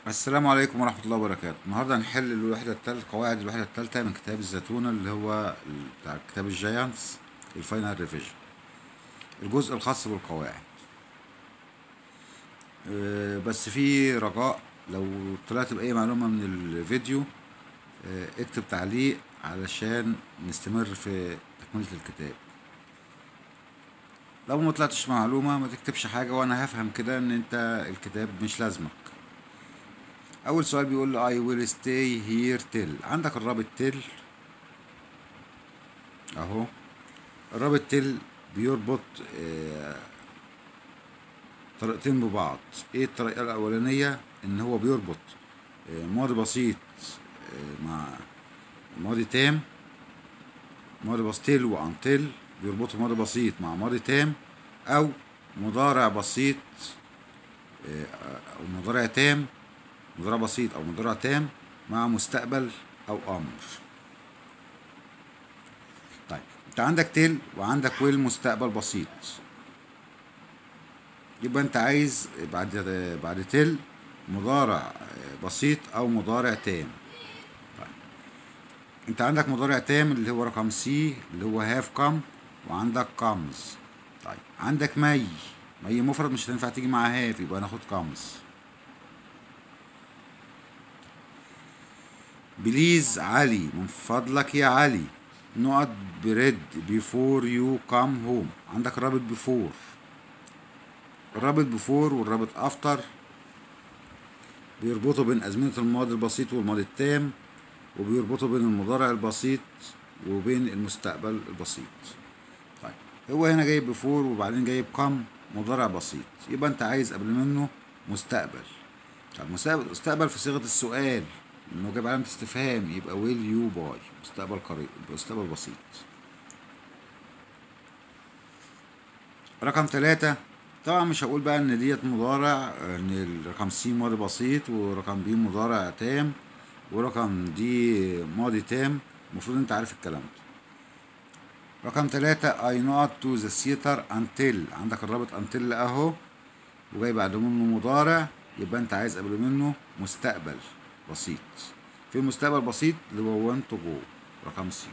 السلام عليكم ورحمة الله وبركاته النهاردة هنحل الوحدة التالتة قواعد الوحدة التالتة من كتاب الزتونة اللي هو ال- بتاع كتاب الجاينتس الفاينل ريفيجن الجزء الخاص بالقواعد آه، بس في رجاء لو طلعت بأي معلومة من الفيديو آه، اكتب تعليق علشان نستمر في تكملة الكتاب لو ما طلعتش معلومة ما تكتبش حاجة وانا هفهم كده ان انت الكتاب مش لازمك اول سؤال بيقول له I will stay here till عندك الرابط till اهو الرابط till بيربط آه، طريقتين ببعض ايه الطريقة الاولانية ان هو بيربط آه، ماضي بسيط آه، مع ماضي تام ماضي بسيط till وانتل بيربطوا ماضي بسيط مع ماضي تام او مضارع بسيط آه، او مضارع تام مضارع بسيط او مضارع تام مع مستقبل او امر طيب انت عندك تل وعندك ويل مستقبل بسيط يبقى انت عايز بعد بعد تل مضارع بسيط او مضارع تام طيب. انت عندك مضارع تام اللي هو رقم سي اللي هو هاف كم وعندك كامز طيب عندك مي مي مفرد مش هتنفع تيجي مع هاف يبقى ناخد كامز بليز علي من فضلك يا علي نقط بريد بيفور يو كام هوم عندك رابط بيفور الرابط بيفور والرابط افتر بيربطوا بين أزمنة الماضي البسيط والماضي التام وبيربطوا بين المضارع البسيط وبين المستقبل البسيط طيب هو هنا جايب بيفور وبعدين جايب كم مضارع بسيط يبقى انت عايز قبل منه مستقبل طب مستقبل مستقبل في صيغة السؤال انه جاب علامة استفهام يبقى ويل يو باي مستقبل قريب مستقبل بسيط رقم ثلاثة طبعا مش هقول بقى ان ديت مضارع ان الرقم سي ماضي بسيط ورقم بي مضارع تام ورقم دي ماضي تام المفروض انت عارف الكلام ده رقم ثلاثة I not to the theater until عندك الرابط until اهو وجاي بعد منه مضارع يبقى انت عايز قبل منه مستقبل بسيط في المستقبل بسيط اللي هو want to go رقم سي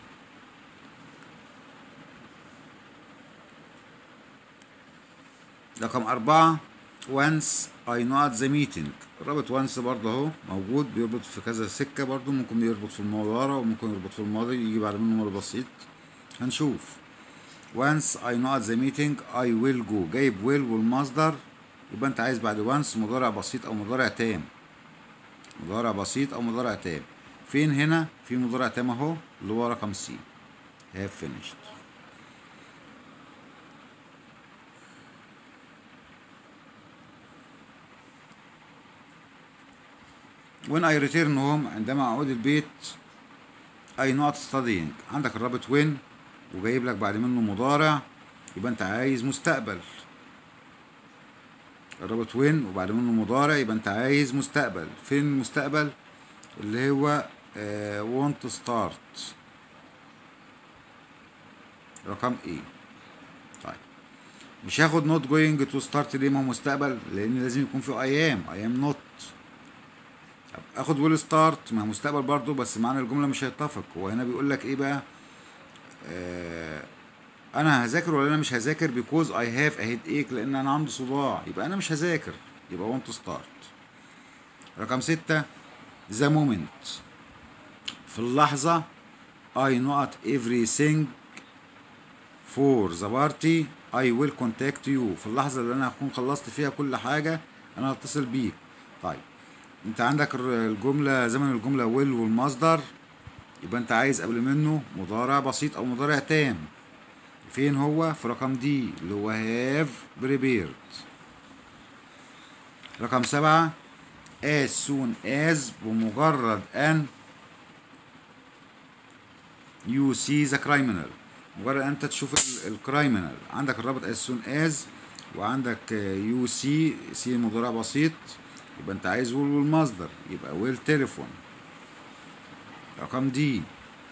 رقم أربعة once I not the meeting الرابط once برضه أهو موجود بيربط في كذا سكة برضه ممكن بيربط في المضارع وممكن يربط في الماضي يجي بعد منه ماضي بسيط هنشوف once I not the meeting I will go جايب will والمصدر يبقى أنت عايز بعد once مضارع بسيط أو مضارع تام مضارع بسيط أو مضارع تام فين هنا في مضارع تام أهو اللي هو رقم سي have finished when I return home عندما أعود البيت I not studying عندك الرابط when وجايب لك بعد منه مضارع يبقى أنت عايز مستقبل الرابط when وبعد منه مضارع يبقى أنت عايز مستقبل فين المستقبل اللي هو آه want to start رقم ايه طيب مش هاخد not going to start ليه ما هو مستقبل لأن لازم يكون في I am I am not طب اخد ويل ستارت ما هو مستقبل برضو بس معنى الجمله مش هيتفق هو هنا بيقول لك ايه بقى آه انا هذاكر ولا انا مش هذاكر بيكوز اي هاف ا هيد ايك لان انا عندي صداع يبقى انا مش هذاكر يبقى وانت ستارت رقم ستة ذا مومنت في اللحظة I not everything for the party I will contact you في اللحظة اللي أنا هكون خلصت فيها كل حاجة أنا هتصل بيك طيب انت عندك الر- الجملة زمن الجملة will والمصدر يبقى انت عايز قبل منه مضارع بسيط او مضارع تام فين هو في رقم دي اللي هو have prepared رقم سبعة as soon as بمجرد ان you see the criminal مجرد انت تشوف الكرايمنال عندك الرابط as soon as وعندك يو سي سي مضارع بسيط يبقى انت عايز ويل والمصدر يبقى ويل تليفون رقم دي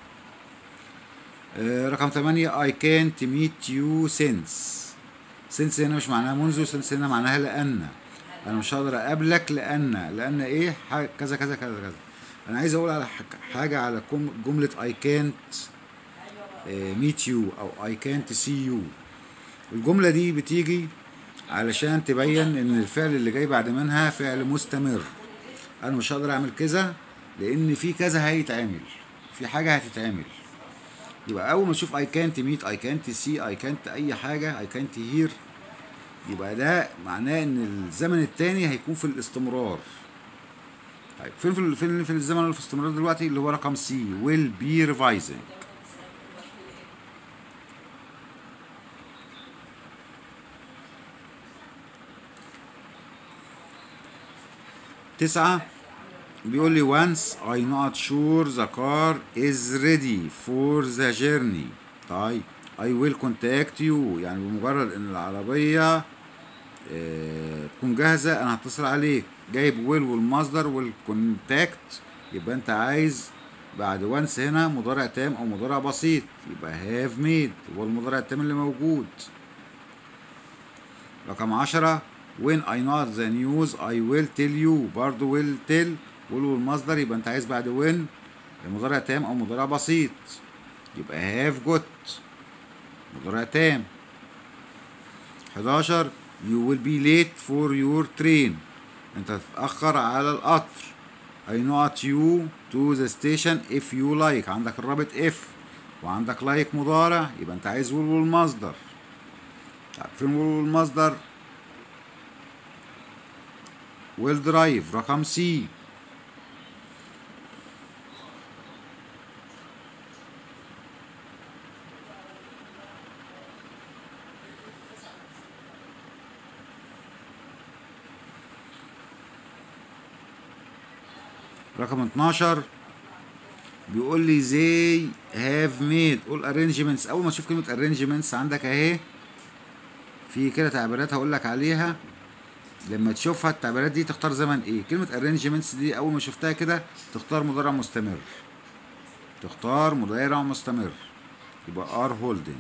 آه، رقم ثمانية I can't meet you since since هنا مش معناها منذ since هنا معناها لأن انا مش هقدر اقابلك لان لان ايه ح- كذا كذا كذا كذا انا عايز اقول على ح- حاجه على كم- جمله I can't آه، meet you او I can't see you الجمله دي بتيجي علشان تبين ان الفعل اللي جاي بعد منها فعل مستمر انا مش هقدر اعمل كذا لان في كذا هيتعمل في حاجه هتتعمل يبقى اول ما اشوف I can't meet I can't see I can't اي حاجه I can't hear يبقى ده معناه ان الزمن التاني هيكون في الاستمرار طيب فين في ال- فين في الزمن اللي في الاستمرار دلوقتي اللي هو رقم سي will be revising تسعة بيقول لي once I not sure the car is ready for the journey طيب I will contact you يعني بمجرد ان العربية آه، تكون جاهزة انا هتصل عليك جايب will والمصدر والكونتاكت يبقى انت عايز بعد وانس هنا مضارع تام او مضارع بسيط يبقى have made هو المضارع التام اللي موجود رقم عشرة when I know the news I will tell you برضو will tell will والمصدر يبقى انت عايز بعد when مضارع تام او مضارع بسيط يبقى have got مضارع تام 11 you will be late for your train انت هتتأخر على القطر I not you to the station if you like عندك الرابط if وعندك like مضارع يبقى انت عايز will والمصدر طيب فين will والمصدر will drive رقم سي رقم 12 بيقول لي زي هاف ميد قول ارينجمنتس اول ما تشوف كلمه ارينجمنتس عندك اهي في كده تعبيرات هقول لك عليها لما تشوفها التعبيرات دي تختار زمن ايه كلمه ارينجمنتس دي اول ما شفتها كده تختار مضارع مستمر تختار مضارع مستمر يبقى ار هولدنج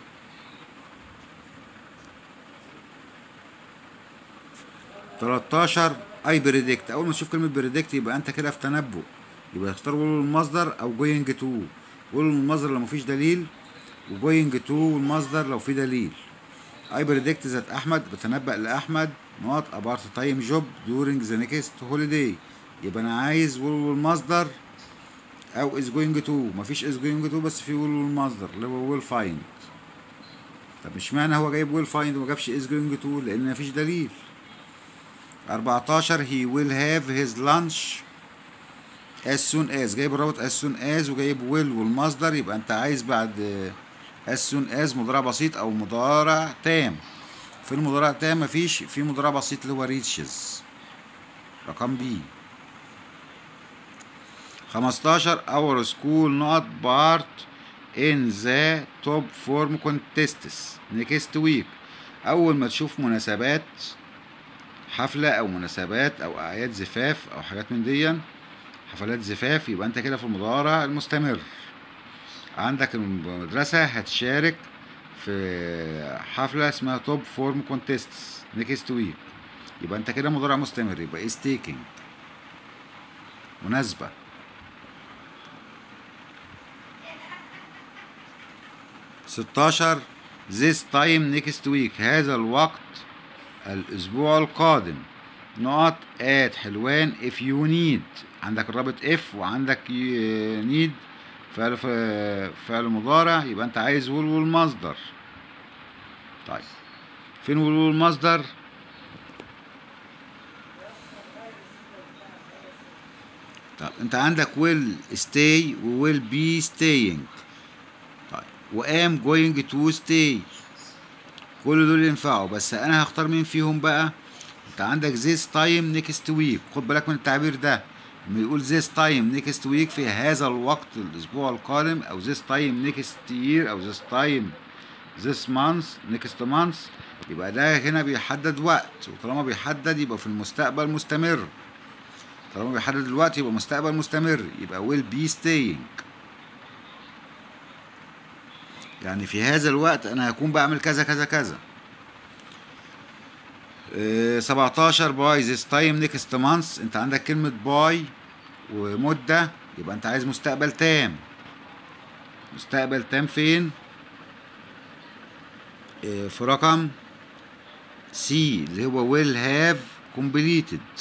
تلاتاشر اي بريدكت اول ما تشوف كلمه بريدكت يبقى انت كده في تنبؤ يبقى تختار ويل المصدر او جوينج تو ويل المصدر لو مفيش دليل وجوينج تو المصدر لو في دليل اي بريدكت ذات احمد بتنبأ لاحمد نوت ابارت تايم جوب دورينج ذا نيكست هوليداي يبقى انا عايز ويل المصدر او از جوينج تو مفيش از جوينج تو بس في ويل المصدر اللي هو ويل فايند طب مش معنى هو جايب ويل فايند وما جابش از جوينج تو لان مفيش دليل 14 he will have his lunch as soon as جايب الرابط as soon as وجايب will والمصدر يبقى انت عايز بعد as soon as مضارع بسيط او مضارع تام في المضارع تام مفيش في مضارع بسيط اللي هو reaches رقم بي 15 our school not part in the top form contests next week اول ما تشوف مناسبات حفلة أو مناسبات أو أعياد زفاف أو حاجات من دي حفلات زفاف يبقى أنت كده في المضارع المستمر عندك المدرسة هتشارك في حفلة اسمها توب فورم كونتيست نيكست ويك يبقى أنت كده مضارع مستمر يبقى is taking مناسبة ستاشر this time next week هذا الوقت الأسبوع القادم نقط at حلوان if you need عندك الرابط if وعندك y- need فعل ف- فعل مضارع يبقى أنت عايز will والمصدر طيب فين will والمصدر طيب أنت عندك will stay و will be staying طيب و am going to stay كل دول ينفعوا بس انا هختار مين فيهم بقى انت عندك this time next week خد بالك من التعبير ده لما يقول this time next week في هذا الوقت الاسبوع القادم او this time next year او this time this month next month يبقى ده هنا بيحدد وقت وطالما بيحدد يبقى في المستقبل مستمر طالما بيحدد الوقت يبقى مستقبل مستمر يبقى will be staying يعني في هذا الوقت انا هكون بعمل كذا كذا كذا آه، 17 باي ذيس تايم نيكست مانث انت عندك كلمة باي ومدة يبقى انت عايز مستقبل تام مستقبل تام فين؟ آه، في رقم سي اللي هو will have completed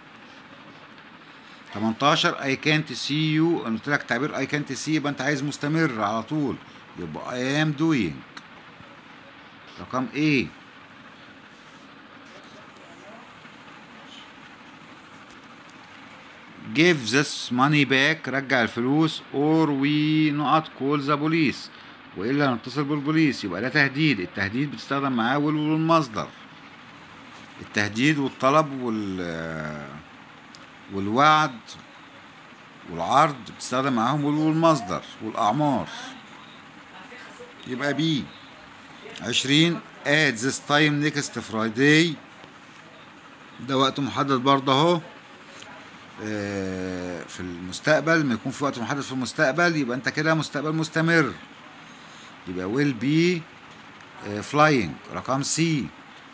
18 I can't see you انا قلت لك تعبير I can't see يبقى انت عايز مستمر على طول يبقى I am doing رقم ايه give this money back رجع الفلوس or we not call the police والا نتصل بالبوليس يبقى ده تهديد التهديد بتستخدم معاه will والمصدر التهديد والطلب وال والوعد والعرض بتستخدم معاهم will والمصدر والاعمار يبقى بي عشرين at this time next Friday ده وقت محدد برضه اهو آه، في المستقبل ما يكون في وقت محدد في المستقبل يبقى انت كده مستقبل مستمر يبقى will be آه، flying رقم سي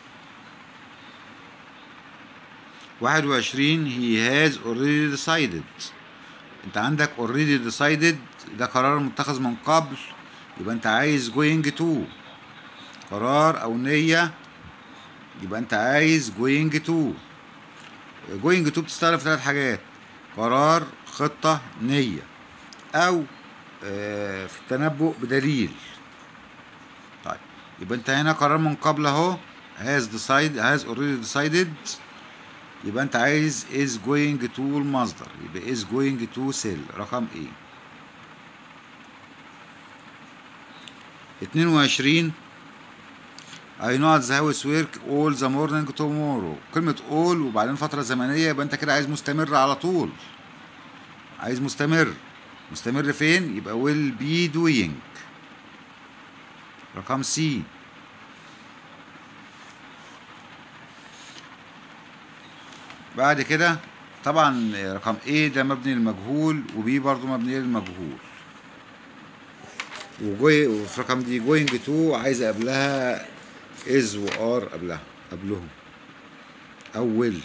واحد وعشرين he has already decided انت عندك already decided ده قرار متخذ من قبل يبقى انت عايز going to قرار او نية يبقى انت عايز going to going to بتستخدم في ثلاث حاجات قرار خطة نية أو آه، في التنبؤ بدليل طيب يبقى أنت هنا قرار من قبل أهو has decided has already decided يبقى أنت عايز is going to المصدر يبقى is going to sell رقم إيه 22 I know the house work all the morning tomorrow كلمة all وبعدين فترة زمنية يبقى انت كده عايز مستمر على طول عايز مستمر مستمر فين يبقى will be doing رقم سي بعد كده طبعا رقم A ده مبني للمجهول وبي برضو مبني للمجهول وجوي وفي رقم دي جوينج تو عايز قبلها از وار قبلها قبلهم او ويل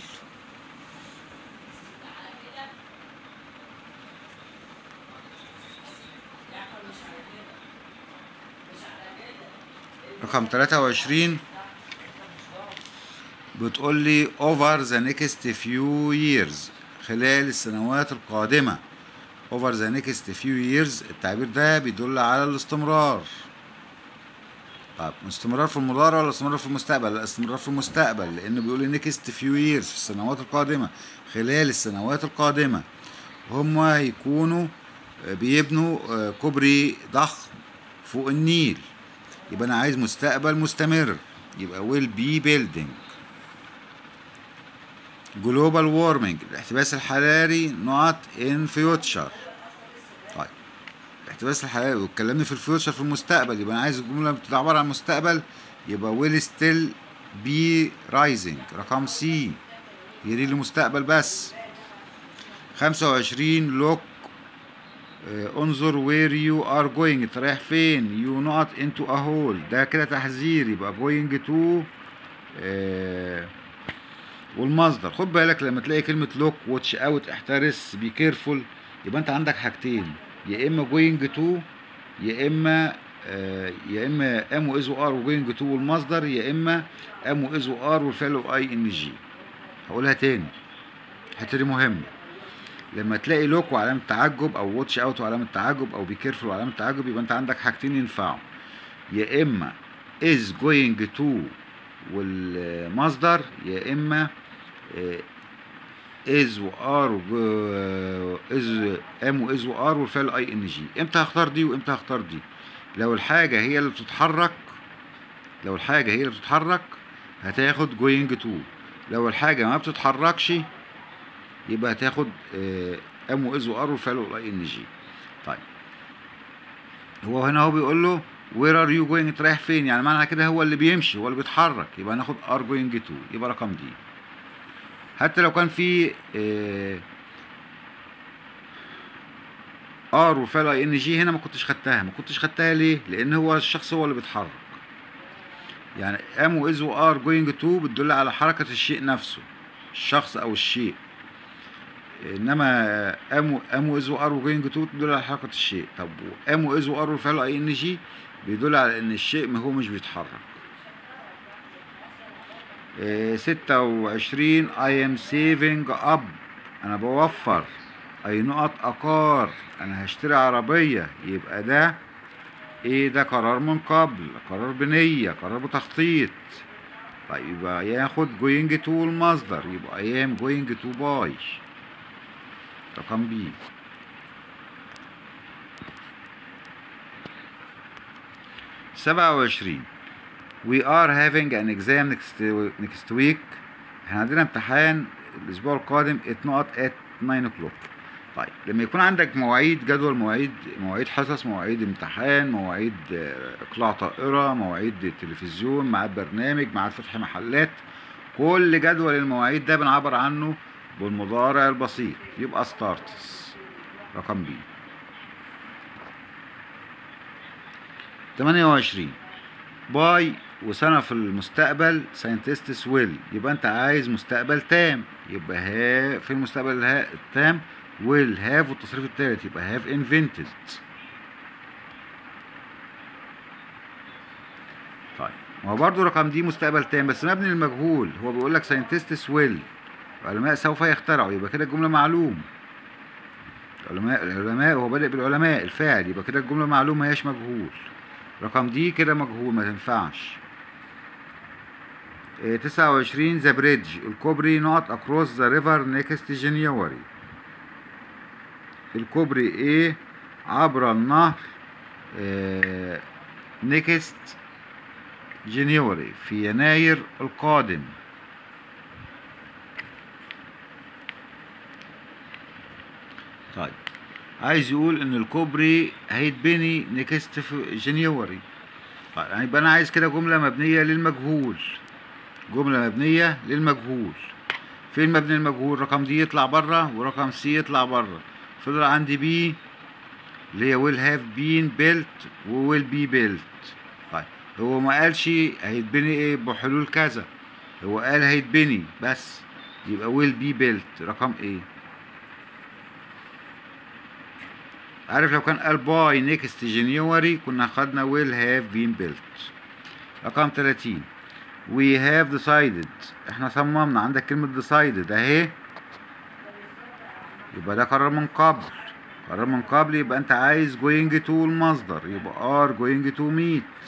رقم 23 بتقول لي over the next few years خلال السنوات القادمة over the next few years التعبير ده بيدل على الاستمرار طب استمرار في المضارع ولا استمرار في المستقبل؟ لا استمرار في المستقبل لأنه بيقول لي next few years في السنوات القادمة خلال السنوات القادمة هم هيكونوا بيبنوا آه، كوبري ضخم فوق النيل يبقى أنا عايز مستقبل مستمر يبقى will be building جلوبال وورمنج الاحتباس الحراري نوت ان فيوتشر طيب الاحتباس الحراري واتكلمنا في الفيوتشر في المستقبل يبقى انا عايز الجمله بتبقى عباره عن المستقبل يبقى ويل ستيل بي رايزنج رقم سي يري المستقبل بس 25 لوك انظر وير يو ار جوينج انت رايح فين يو نوت انتو ا هول ده كده تحذير يبقى جوينج تو والمصدر خد بالك لما تلاقي كلمة لوك واتش اوت احترس بي كيرفول يبقى انت عندك حاجتين يا اما جوينج تو يا اما آه يا اما ام واز ار وجوينج تو والمصدر يا اما ام واز ار والفعل اي ان جي هقولها تاني الحته دي مهمه لما تلاقي لوك وعلامه تعجب او واتش اوت وعلامه تعجب او بي كيرفول وعلامه تعجب يبقى انت عندك حاجتين ينفعوا يا اما از جوينج تو والمصدر يا اما از وار از ام واز وار والفعل اي ان جي امتى هختار دي وامتى هختار دي لو الحاجه هي اللي بتتحرك لو الحاجه هي اللي بتتحرك هتاخد جوينج تو لو الحاجه ما بتتحركش يبقى هتاخد ام واز وار والفعل اي ان جي طيب هو هنا هو بيقول له وير ار يو جوينج رايح فين يعني معنى كده هو اللي بيمشي هو اللي بيتحرك يبقى ناخد ار جوينج تو يبقى رقم دي حتى لو كان في ار وفعل اي ان جي هنا ما كنتش خدتها ما كنتش خدتها ليه لان هو الشخص هو اللي بيتحرك يعني ام واز وار جوينج تو بتدل على حركة الشيء نفسه الشخص او الشيء انما ام ام واز وار وجوينج تو بتدل على حركة الشيء طب ام واز وار والفعل اي ان جي بيدل على ان الشيء ما هو مش بيتحرك إيه، ستة وعشرين I am saving up أنا بوفر أي نقط أقار أنا هشتري عربية يبقى ده إيه ده قرار من قبل قرار بنية قرار بتخطيط طيب يبقى ياخد going to المصدر يبقى I am going to buy رقم بي سبعة وعشرين We are having an exam next, next week احنا عندنا امتحان الأسبوع القادم اتنقط at 9 o'clock طيب لما يكون عندك مواعيد جدول مواعيد مواعيد حصص مواعيد امتحان مواعيد آه، اقلاع طائرة مواعيد تلفزيون ميعاد برنامج ميعاد فتح محلات كل جدول المواعيد ده بنعبر عنه بالمضارع البسيط يبقى starts رقم بي 28 باي وسنة في المستقبل scientists will يبقى انت عايز مستقبل تام يبقى ها في المستقبل الها- التام will have والتصريف الثالث يبقى have invented طيب ما هو برضه رقم دي مستقبل تام بس مبني للمجهول هو بيقول لك scientists will العلماء سوف يخترعوا يبقى كده الجملة معلوم العلماء العلماء هو بادئ بالعلماء الفاعل يبقى كده الجملة معلوم ما هياش مجهول رقم دي كده مجهول ما تنفعش إيه، 29 ذا بريدج الكوبري نوت اكروس ذا ريفر نيكست جانيوري الكوبري ايه عبر النهر نيكست جانيوري في يناير القادم طيب عايز يقول ان الكوبري هيتبني نيكست في جانيوري طيب يعني يبقى انا عايز كده جمله مبنيه للمجهول جمله مبنيه للمجهول فين مبني المجهول رقم دي يطلع بره ورقم سي يطلع بره فضل عندي بي اللي هي will have been built و will be built طيب هو ما قالش هيتبني ايه بحلول كذا هو قال هيتبني بس يبقى will be built رقم ايه عارف لو كان قال باي نيكست جانيوري كنا خدنا will have been built رقم 30 we have decided احنا صممنا عندك كلمة decided اهي يبقى ده قرار من قبل قرار من قبل يبقى انت عايز going to المصدر يبقى are going to meet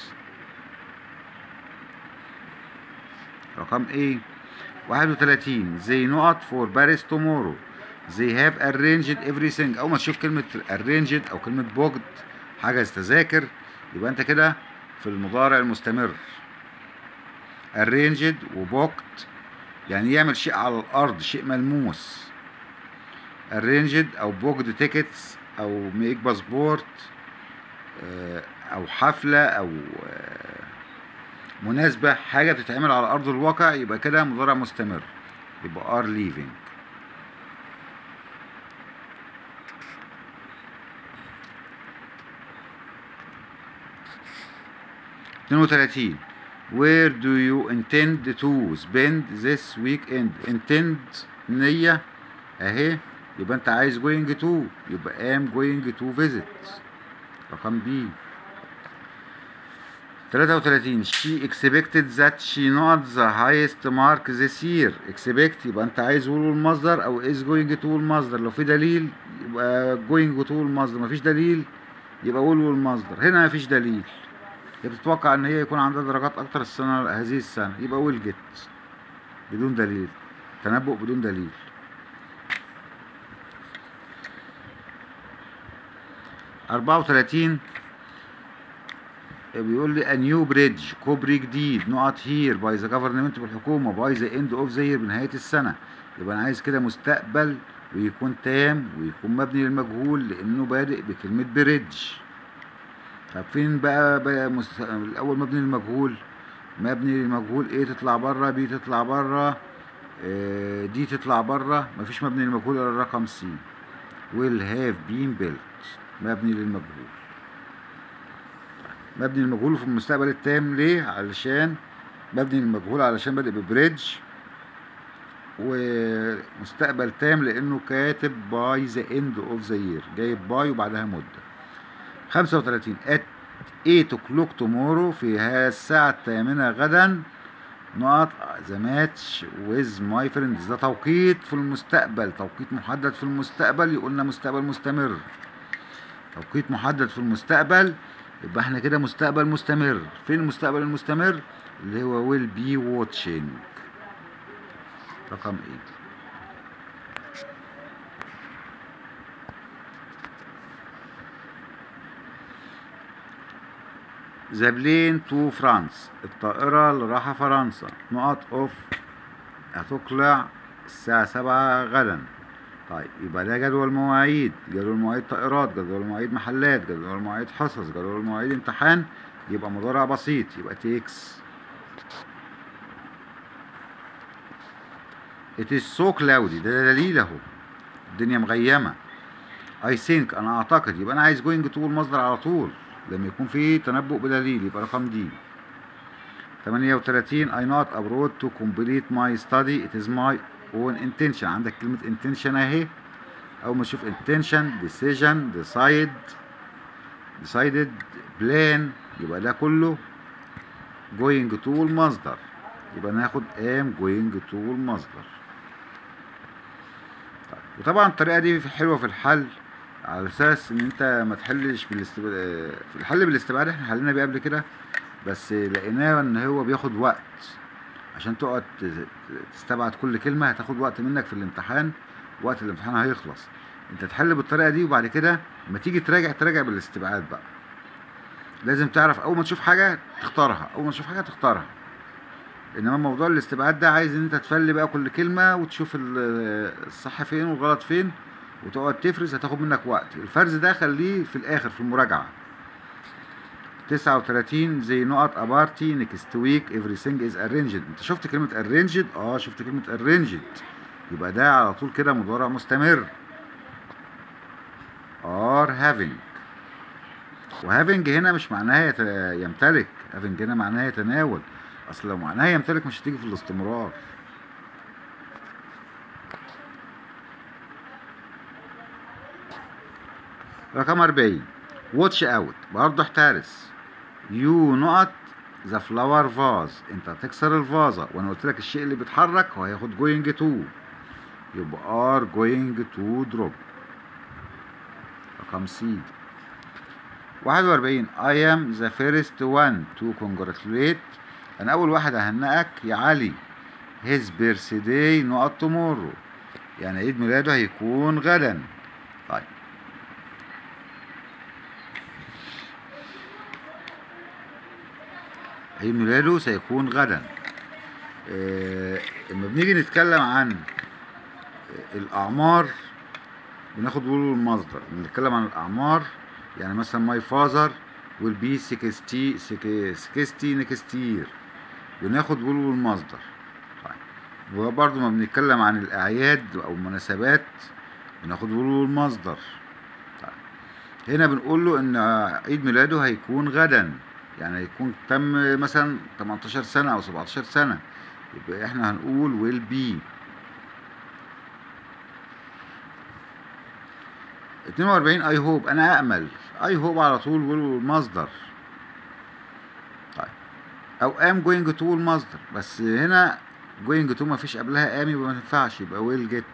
رقم ايه 31 they not for Paris tomorrow they have arranged everything اول ما تشوف كلمة arranged او كلمة booked حجز تذاكر يبقى انت كده في المضارع المستمر arranged وbooked يعني يعمل شيء على الارض شيء ملموس arranged او booked tickets او make باسبورت آه، او حفلة او آه، مناسبة حاجة بتتعمل على ارض الواقع يبقى كده مضارع مستمر يبقى are leaving اتنين وتلاتين Where do you intend to spend this weekend? intend نية اهي يبقى انت عايز going to يبقى am going to visit رقم بي 33 she expected that she not the highest mark this year expect يبقى انت عايز will المصدر او is going to المصدر لو في دليل يبقى going to المصدر مفيش دليل يبقى will المصدر هنا مفيش دليل هي بتتوقع ان هي يكون عندها درجات اكتر السنه هذه السنه يبقى ويل جيت بدون دليل تنبؤ بدون دليل أربعة وتلاتين بيقول لي a new bridge كوبري جديد نقط هير باي ذا جفرمنت بالحكومة باي ذا اند اوف ذا يير بنهاية السنة يبقى أنا عايز كده مستقبل ويكون تام ويكون مبني للمجهول لأنه بادئ بكلمة بريدج طب فين بقى, بقى مست... الاول مبني للمجهول مبني للمجهول ايه تطلع بره بي تطلع بره آه دي تطلع بره مفيش مبني للمجهول الا الرقم سي will have been built مبني للمجهول مبني للمجهول في المستقبل التام ليه علشان ببني المجهول علشان بادئ ببريدج ومستقبل تام لانه كاتب باي ذا اند اوف ذا يير جايب باي وبعدها مده 35 at 8 o'clock tomorrow في ها الساعة الثامنة غدا نقط ذا ماتش ويز ماي فريندز ده توقيت في المستقبل توقيت محدد في المستقبل يقولنا مستقبل مستمر توقيت محدد في المستقبل يبقى احنا كده مستقبل مستمر فين المستقبل المستمر اللي هو will be watching رقم ايه ذا بلين تو فرانس الطائرة اللي رايحة فرنسا نقط اوف هتقلع الساعة سبعة غدا طيب يبقى ده جدول مواعيد جدول مواعيد طائرات جدول مواعيد محلات جدول مواعيد حصص جدول مواعيد امتحان يبقى مضارع بسيط يبقى تيكس It is so cloudy ده دليل اهو الدنيا مغيمة I think أنا أعتقد يبقى أنا عايز going to المصدر على طول لما يكون في تنبؤ بدليل يبقى رقم دي 38 I not abroad to complete my study it is my own intention عندك كلمة intention اهي أول ما تشوف intention decision decide decided plan يبقى ده كله going to المصدر يبقى ناخد am going to المصدر طيب. وطبعا الطريقة دي حلوة في الحل على اساس ان انت ما تحلش بالاستبعاد في الحل بالاستبعاد احنا حلينا بيه قبل كده بس لقيناه ان هو بياخد وقت عشان تقعد تستبعد كل كلمة هتاخد وقت منك في الامتحان وقت الامتحان هيخلص انت تحل بالطريقة دي وبعد كده لما تيجي تراجع تراجع بالاستبعاد بقى لازم تعرف اول ما تشوف حاجة تختارها اول ما تشوف حاجة تختارها انما موضوع الاستبعاد ده عايز ان انت تفلي بقى كل كلمة وتشوف الصح فين والغلط فين وتقعد تفرز هتاخد منك وقت الفرز ده خليه في الاخر في المراجعة 39 زي نقط ابارتي نيكست ويك everything از arranged انت شفت كلمة arranged اه شفت كلمة arranged يبقى ده على طول كده مضارع مستمر are having وهافنج هنا مش معناها يت... يمتلك هافنج هنا معناها يتناول اصل لو معناها يمتلك مش هتيجي في الاستمرار رقم 40 واتش اوت برضه احترس يو نقط ذا فلاور فاز انت هتكسر الفازه وانا قلت لك الشيء اللي بيتحرك هو هياخد جوينج تو يبقى ار جوينج تو دروب رقم سي 41 I am the first one to congratulate أنا أول واحد أهنئك يا علي his birthday نقط tomorrow يعني عيد ميلاده هيكون غدا طيب عيد ميلاده سيكون غدا آه، لما بنيجي نتكلم عن الأعمار بناخد بقول المصدر بنتكلم عن الأعمار يعني مثلا ماي فازر will be 60 60 next year بناخد بقول المصدر طيب وبرضه ما بنتكلم عن الأعياد أو المناسبات بناخد بقول المصدر طيب هنا بنقول له إن عيد ميلاده هيكون غدا يعني هيكون تم مثلا 18 سنة أو 17 سنة يبقى احنا هنقول will be 42 اي هوب انا امل اي هوب على طول والمصدر طيب او ام جوينج تو المصدر بس هنا جوينج تو ما فيش قبلها ام يبقى ما تنفعش يبقى ويل جيت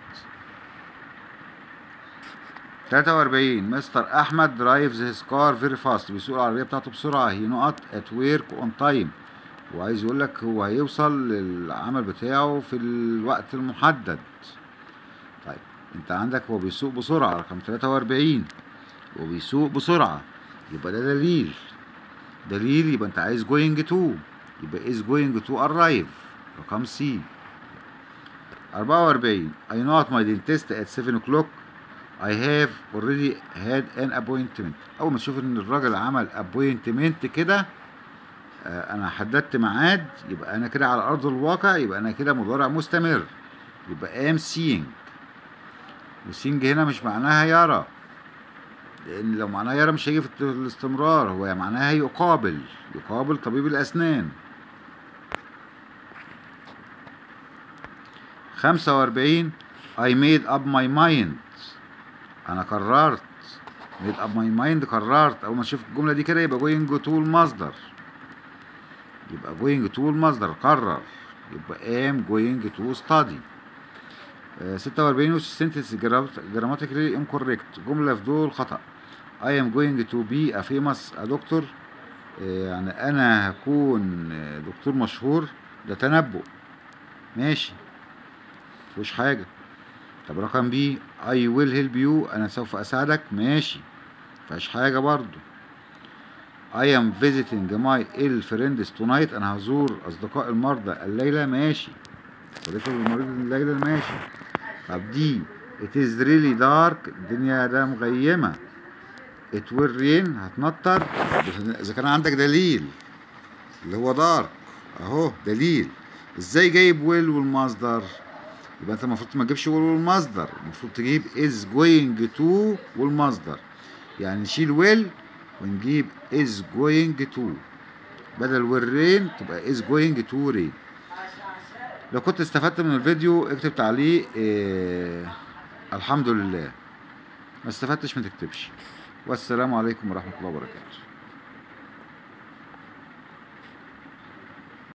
43 مستر احمد درايفز هيز كار فيري فاست بيسوق العربيه بتاعته بسرعه هي نقط ات ورك اون تايم وعايز يقول لك هو هيوصل للعمل بتاعه في الوقت المحدد طيب انت عندك هو بيسوق بسرعة رقم 43 هو بيسوق بسرعة يبقى ده دليل دليل يبقى انت عايز going to يبقى is going to arrive رقم سي 44 I not my dentist at 7 o'clock I have already had an appointment أول ما تشوف إن الراجل عمل appointment كده آه أنا حددت ميعاد يبقى أنا كده على أرض الواقع يبقى أنا كده مضارع مستمر يبقى am seeing وسينج هنا مش معناها يرى لان لو معناها يرى مش هيجي في الاستمرار هو معناها يقابل يقابل طبيب الاسنان 45 I made up my mind انا قررت made up my mind قررت اول ما اشوف الجمله دي كده يبقى going to المصدر يبقى going to المصدر قرر يبقى am going to study آه، 46 sentence grammatically incorrect جملة في دول خطأ I am going to be a famous a doctor آه، يعني أنا هكون آه، دكتور مشهور ده تنبؤ ماشي مفيهوش حاجة طب رقم بي I will help you أنا سوف أساعدك ماشي مفيهاش حاجة برضو I am visiting my ill friends tonight أنا هزور أصدقاء المرضى الليلة ماشي صديقي المريض الليلة ماشي طب دي it is really dark الدنيا ده مغيمة it will rain هتمطر إذا كان عندك دليل اللي هو دارك أهو دليل إزاي جايب will والمصدر يبقى أنت المفروض ما تجيبش will والمصدر المفروض تجيب is going to والمصدر يعني نشيل will ونجيب is going to بدل will rain تبقى is going to rain لو كنت استفدت من الفيديو اكتب تعليق إيه الحمد لله ما استفدتش ما تكتبش والسلام عليكم ورحمة الله وبركاته